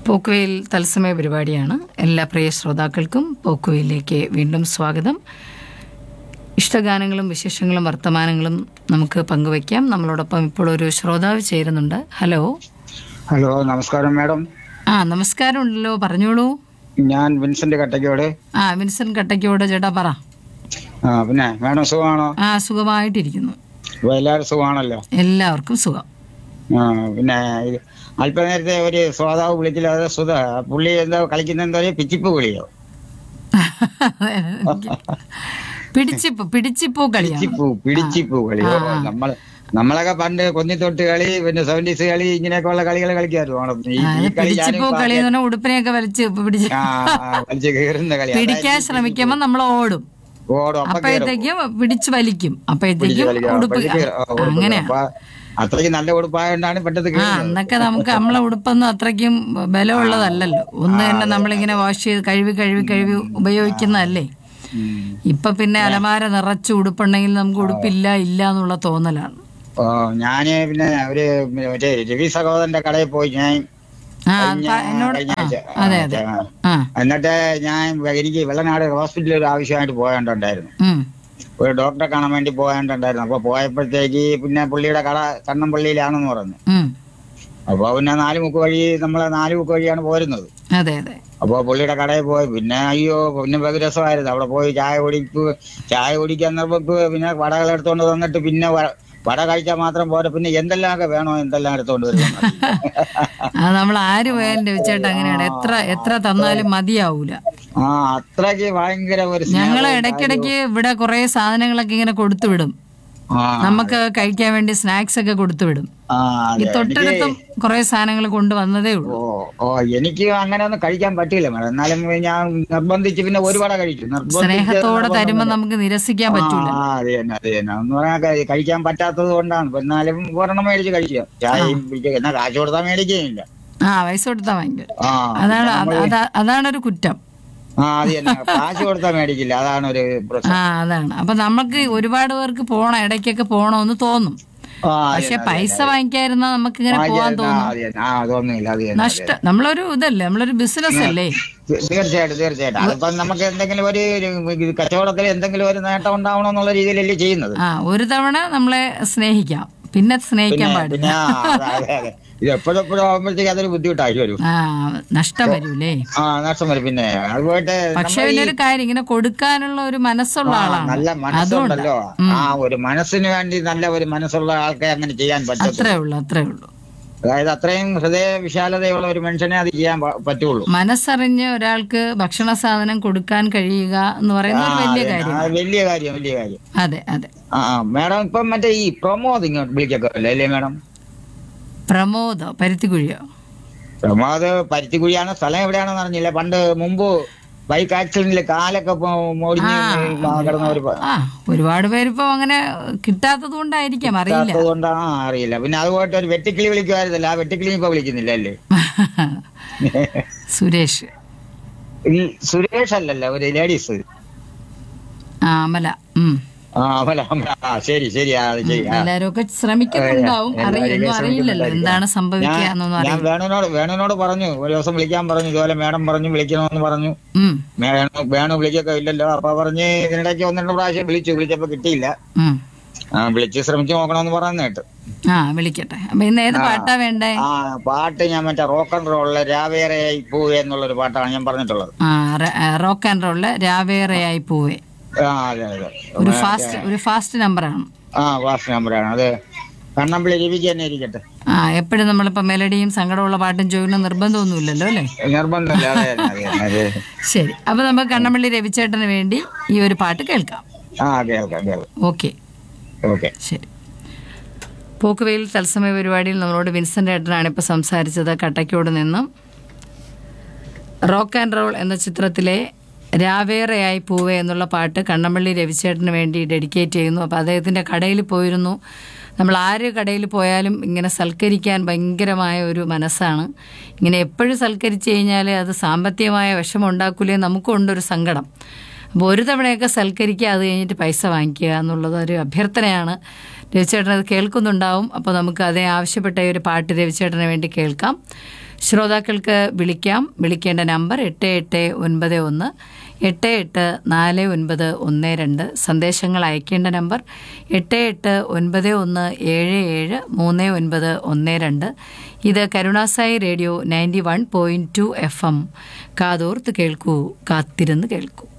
പോക്കുവയിൽ തത്സമയ പരിപാടിയാണ് എല്ലാ പ്രിയ ശ്രോതാക്കൾക്കും പോക്കുവയിലേക്ക് വീണ്ടും സ്വാഗതം ഇഷ്ടഗാനങ്ങളും വിശേഷങ്ങളും വർത്തമാനങ്ങളും നമുക്ക് പങ്കുവയ്ക്കാം നമ്മളോടൊപ്പം ഇപ്പോൾ ഒരു ശ്രോതാവ് ചേരുന്നുണ്ട് ഹലോ ഹലോ നമസ്കാരം മാഡം ആ നമസ്കാരം ഉണ്ടല്ലോ പറഞ്ഞോളൂ ഞാൻ വിൻസെന്റ് കട്ടക്കോട് ആ വിൻസൻ കട്ടയ്ക്കോട് ചേട്ടാ പറ ആ പിന്നെ മാഡം സുഖമാണോ ആ സുഖമായിട്ടിരിക്കുന്നു ഇപ്പൊ എല്ലാവരും സുഖമാണല്ലോ എല്ലാവർക്കും സുഖം ആ പിന്നെ ഇത് അല്പനേരത്തെ ഒരു ശ്രോതാവ് വിളിച്ചില്ല അത് സുധ പുള്ളി എന്തോ കളിക്കുന്ന എന്തോ ഒരു പിച്ചിപ്പ് വിളിയോ പിടിച്ചിപ്പൂ പിടിച്ചിപ്പൂ കളിയാണ് പിച്ചിപ്പൂ പിടിച്ചിപ്പൂ കളിയോ നമ്മൾ നമ്മളൊക്കെ പണ്ട് കൊന്നിത്തൊട്ട് കളി പിന്നെ സെവന്റീസ് കളി ഇങ്ങനെയൊക്കെ ഉള്ള കളികൾ കളിക്കായിരുന്നു ഓണം. ഈ ആ, ഈ അത് കളി പിടിച്ചിപ്പൂ ഞാനും കളി എന്ന് പറഞ്ഞാൽ ഉടുപ്പിനെയൊക്കെ വലിച്ച് പിടിച്ച് ആ, ആ, വലിച്ച് കയറുന്ന കളി പിടിക്കാൻ ശ്രമിക്കുമ്പോൾ നമ്മൾ ഓടും ഓടും അപ്പൊ അപ്പോഴത്തേക്കും പിടിച്ചു വലിക്കും അപ്പോഴത്തേക്കും ഉടുപ്പ് അങ്ങനെ അപ്പൊ അത്രയ്ക്ക് നല്ല ഉടുപ്പായോണ്ടാണ് പെട്ടെന്ന് ആ കയറുന്നത് അന്നൊക്കെ നമുക്ക് നമ്മളെ ഉടുപ്പൊന്നും അത്രയ്ക്കും ബലമുള്ളതല്ലല്ലോ ഒന്ന് തന്നെ നമ്മളിങ്ങനെ വാഷ് ചെയ്ത് കഴുകി കഴുകി കഴുകി ഉപയോഗിക്കുന്നതല്ലേ ഉം. ഇപ്പൊ പിന്നെ അലമാര നിറച്ച് ഉടുപ്പുണ്ടെങ്കിൽ നമുക്ക് ഉടുപ്പില്ല ഇല്ല എന്നുള്ള തോന്നലാണ് ഓ ഞാന് പിന്നെ ഒരു മറ്റേ രവി സഹോദരന്റെ കടയിൽ പോയി ഞാൻ ആ കഴിഞ്ഞ- ത- എന്നോട് കഴിഞ്ഞ ആ, ആഴ്ച. അതെ അതെ ആ. ആ എന്നിട്ട് ഞാൻ എനിക്ക് വെള്ളനാട് ഹോസ്പിറ്റലിൽ ഒരു ആവശ്യമായിട്ട് പോയോണ്ടുണ്ടായിരുന്നു ഉം ഒരു ഡോക്ടറെ കാണാൻ വേണ്ടി പോയോണ്ടുണ്ടായിരുന്നു അപ്പൊ പോയപ്പോഴത്തേക്ക് പിന്നെ പുള്ളിയുടെ കട കണ്ണമ്പള്ളിയിലാണെന്ന് പറഞ്ഞു ഉം അപ്പൊ പിന്നെ നാല് മുക്ക് വഴി നമ്മളെ നാല് മുക്ക് വഴിയാണ് പോരുന്നത് അതെ അതെ അപ്പൊ പുള്ളിയുടെ കടയിൽ പോയി പിന്നെ അയ്യോ പിന്നെ ബഹുരസമായിരുന്നു അവിടെ പോയി ചായ കുടിപ്പ് ചായ കുടിക്കാൻ നിർബന്ധ പിന്നെ വടകൾ എടുത്തോണ്ട് വന്നിട്ട് പിന്നെ വ- വട കഴിച്ചാൽ മാത്രം പോരാ പിന്നെ എന്തെല്ലാമൊക്കെ വേണോ എന്തെല്ലാം എടുത്തോണ്ട് വരുന്നു അത് നമ്മൾ ആര് പോയാലും രവിച്ചേട്ടൻ അങ്ങനെയാണ് എത്ര എത്ര തന്നാലും മതിയാവൂല ആ അത്രയ്ക്ക് ഭയങ്കര ഒരു സ്നേഹവും ഞങ്ങൾ ഇടയ്ക്കിടയ്ക്ക് ഇവിടെ കുറെ സാധനങ്ങളൊക്കെ ഇങ്ങനെ കൊടുത്തു വിടും ആ നമുക്ക് കഴിക്കാൻ വേണ്ടി സ്നാക്സ് ഒക്കെ കൊടുത്തു വിടും ആ ഈ അതെ തൊട്ടടുത്തും കുറെ സാധനങ്ങൾ കൊണ്ടുവന്നതേ ഉള്ളൂ ഓ ഓ എനിക്ക് അങ്ങനെ ഒന്നും കഴിക്കാൻ പറ്റില്ല മേഡം എന്നാലും ഞാൻ നിർബന്ധിച്ച് പിന്നെ ഒരു വട കഴിച്ചു നിർബന്ധിച്ച് സ്നേഹത്തോടെ നിർബന്ധം തരുമ്പോ നമുക്ക് നിരസിക്കാൻ പറ്റൂല ആ അത് തന്നെ അത് തന്നെ എന്ന് പറഞ്ഞാൽ കഴി- കഴിക്കാൻ പറ്റാത്തത് കൊണ്ടാണ് ഇപ്പൊ എന്നാലും ഒരെണ്ണം മേടിച്ച് കഴിക്കുക ചായയും പിടിക്കുക എന്നാ കാശ് കൊടുത്താൽ മേടിക്കുകയില്ല ആ പൈസ കൊടുത്താൽ ഭയങ്കര ആ അതാണ് അത് അതാ- അതാണ് ഒരു കുറ്റം ആ അത് തന്നെ കാശ് കൊടുത്താൽ മേടിക്കില്ല അതാണ് ഒരു പ്രശ്നം ആ അതാണ് അപ്പൊ നമുക്ക് ഒരുപാട് പേർക്ക് പോണം ഇടയ്ക്കൊക്കെ പോണമെന്ന് തോന്നും ആ അത് പക്ഷെ തന്നെ, പൈസ വാങ്ങിക്കാതിരുന്നാ നമുക്ക് ഇങ്ങനെ ആ, പോവാൻ ആ, തോന്നും അത് തന്നെ. ആ തോന്നുന്നില്ല അത് തന്നെ നഷ്ടം നമ്മളൊരു ഇതല്ലേ നമ്മളൊരു ബിസിനസ് അല്ലേ തീ- തീർച്ചയായിട്ടും തീർച്ചയായിട്ടും അതിപ്പം നമുക്ക് എന്തെങ്കിലും ഒരു ഒരു കച്ചവടത്തിൽ എന്തെങ്കിലും ഒരു നേട്ടം ഉണ്ടാവണം എന്നുള്ള രീതിയിലല്ലേ ചെയ്യുന്നത് ആ ഒരു തവണ നമ്മളെ സ്നേഹിക്കാം പിന്നെ സ്നേഹിക്കാൻ പാടില്ല പിന്നെ ആ, അതെ, അതെ, അതെ. ഇത് എപ്പോഴെപ്പോഴും ആകുമ്പോഴത്തേക്ക് അതൊരു ബുദ്ധിമുട്ടായി വരും ആ നഷ്ടം വരൂലേ ആ നഷ്ടം വരും പിന്നെ അത് പോയിട്ട് പക്ഷെ നമ്മൾ ഈ പിന്നെ ഒരു കാര്യം ഇങ്ങനെ കൊടുക്കാനുള്ള ഒരു മനസ്സുള്ള ആളാണ് നല്ല അതുകൊണ്ട് മനസ്സുണ്ടല്ലോ ആ ഒരു മനസ്സിന് വേണ്ടി നല്ല ഒരു മനസ്സുള്ള ആൾക്കെ അങ്ങനെ ചെയ്യാൻ പറ്റത്തുള്ളൂ അത്രേ ഉള്ളൂ അത്രേ ഉള്ളൂ അതായത് അത്രയും ഹൃദയ വിശാലതയുള്ള ഒരു മനുഷ്യനെ അത് ചെയ്യാൻ പ- പറ്റുള്ളൂ മനസ്സറിഞ്ഞ് ഒരാൾക്ക് ഭക്ഷണ സാധനം കൊടുക്കാൻ കഴിയുക എന്ന് പറയുന്ന ഒരു വലിയ ആ, കാര്യം വലിയ കാര്യം വലിയ കാര്യം അതെ അതെ ആ ആ, മാഡം ഇപ്പം മറ്റേ ഈ പ്രമോദ് ഇങ്ങോട്ട് വിളിക്കൊക്കെ അല്ലേ അല്ലേ മാഡം പ്രമോദോ പരുത്തിക്കുഴിയോ പ്രമോദ് പരുത്തിക്കുഴിയാണ് സ്ഥലം എവിടെയാണെന്ന് അറിഞ്ഞില്ല പണ്ട് മുമ്പ് ബൈക്ക് ആക്സിഡന്റിൽ കാലൊക്കെ പൊ- ഒടിഞ്ഞ് കിടന്ന ഒരു പ- ആ ഒരുപാട് പേര് ഇപ്പൊ അങ്ങനെ കിട്ടാത്തത് കൊണ്ടായിരിക്കാം അറിയില്ല അതുകൊണ്ടാണ് അറിയില്ല പിന്നെ അതുപോയിട്ട് ഒരു വെട്ടിക്കിളി വിളിക്കുമായിരുന്നല്ലോ ആ വെട്ടിക്കിളി ഇപ്പൊ വിളിക്കുന്നില്ല അല്ലേ സുരേഷ് ഈ സുരേഷ് അല്ലല്ലോ ഒരു ലേഡീസ് ആ അമല ഉം ആ അമല അമല ആ ശരി ശരി ആ അത് ശരി ആ. എല്ലാരും ഒക്കെ ശ്രമിക്കുന്നുണ്ടാവും എല്ലാവരും അറിയൊന്നും അറിയില്ലല്ലോ എന്താണ് സംഭവിക്കുക ഞാൻ എന്നൊന്നും ഞാൻ അറിയില്ല വേണുനോട് വേണുനോട് പറഞ്ഞു ഒരു ദിവസം വിളിക്കാൻ പറഞ്ഞു ഇതുപോലെ മേഡം പറഞ്ഞു വിളിക്കണമെന്ന് പറഞ്ഞു ഉം വേണു വേണു വിളിക്കൊക്കെ ഇല്ലല്ലോ അപ്പൊ പറഞ്ഞ് ഇതിനിടയ്ക്ക് ഒന്ന് രണ്ട് പ്രാവശ്യം വിളിച്ചു വിളിച്ചപ്പോ കിട്ടിയില്ല ഉം ആ വിളിച്ച് ശ്രമിച്ചു നോക്കണമെന്ന് പറയുന്ന കേട്ട് ആ വിളിക്കട്ടെ അപ്പൊ ഇന്ന് ഏത് പാട്ടാ വേണ്ടേ ആ പാട്ട് ഞാൻ മറ്റേ റോക്ക് ആൻഡ് റോളിലെ രാവേറെ പൂ എന്നുള്ളൊരു പാട്ടാണ് ഞാൻ പറഞ്ഞിട്ടുള്ളത് ആ റോക്ക് ആൻഡ് റോളില് രാവേറെയായി പോവേ ആ അതെ അതെ ഒരു ഫാസ്റ്റ് ഒരു ഫാസ്റ്റ് നമ്പറാണ് ആ വാസ് നമ്പറാണ് അത് കണ്ണമ്പിളി രവിക്ക് തന്നെ ഇരിക്കട്ടെ ആ എപ്പോഴും നമ്മളിപ്പോ മെലഡിയും സങ്കടമുള്ള പാട്ടും ചോദിക്കുന്ന നിർബന്ധമൊന്നുമില്ലല്ലോ അല്ലേ നിർബന്ധമില്ല അതെ അതെ അതെ ശരി അപ്പൊ നമുക്ക് കണ്ണമ്പള്ളി രവിച്ചേട്ടന് വേണ്ടി ഈ ഒരു പാട്ട് കേൾക്കാം ആ കേൾക്കാം കേൾക്കാം ഓക്കെ ഓക്കെ ശരി പോക്കുവെയിൽ തത്സമയ പരിപാടിയിൽ നമ്മളോട് വിൻസെന്റ് ഏട്ടനാണ് ഇപ്പോൾ സംസാരിച്ചത് കട്ടയ്ക്കോട് നിന്നും റോക്ക് ആൻഡ് റോൾ എന്ന ചിത്രത്തിലെ രാവേറെയായി പൂവേ എന്നുള്ള പാട്ട് കണ്ണമ്പള്ളി രവിച്ചേട്ടന് വേണ്ടി ഡെഡിക്കേറ്റ് ചെയ്യുന്നു അപ്പോൾ അദ്ദേഹത്തിൻ്റെ കടയിൽ പോയിരുന്നു നമ്മൾ ആര് കടയിൽ പോയാലും ഇങ്ങനെ സൽക്കരിക്കാൻ ഭയങ്കരമായ ഒരു മനസ്സാണ് ഇങ്ങനെ എപ്പോഴും സൽക്കരിച്ച് കഴിഞ്ഞാൽ അത് സാമ്പത്തികമായ വിഷമം ഉണ്ടാക്കൂലേ നമുക്കുണ്ടൊരു സങ്കടം അപ്പോൾ ഒരു തവണയൊക്കെ സൽക്കരിക്കുക അത് കഴിഞ്ഞിട്ട് പൈസ വാങ്ങിക്കുക എന്നുള്ളത് ഒരു അഭ്യർത്ഥനയാണ് രവിചേട്ടൻ അത് കേൾക്കുന്നുണ്ടാവും അപ്പോൾ നമുക്ക് അതേ ആവശ്യപ്പെട്ട ഈ ഒരു പാട്ട് രവിചേട്ടന് വേണ്ടി കേൾക്കാം ശ്രോതാക്കൾക്ക് വിളിക്കാം വിളിക്കേണ്ട നമ്പർ എട്ട് എട്ട് ഒൻപത് ഒന്ന് എട്ട് എട്ട് നാല് ഒൻപത് ഒന്ന് രണ്ട് സന്ദേശങ്ങൾ അയക്കേണ്ട നമ്പർ എട്ട് എട്ട് ഒൻപത് ഒന്ന് ഏഴ് ഏഴ് മൂന്ന് ഒൻപത് ഒന്ന് രണ്ട് ഇത് Karunasai radio ninety one point two F M കാതോർത്ത് കേൾക്കൂ കാത്തിരുന്ന് കേൾക്കൂ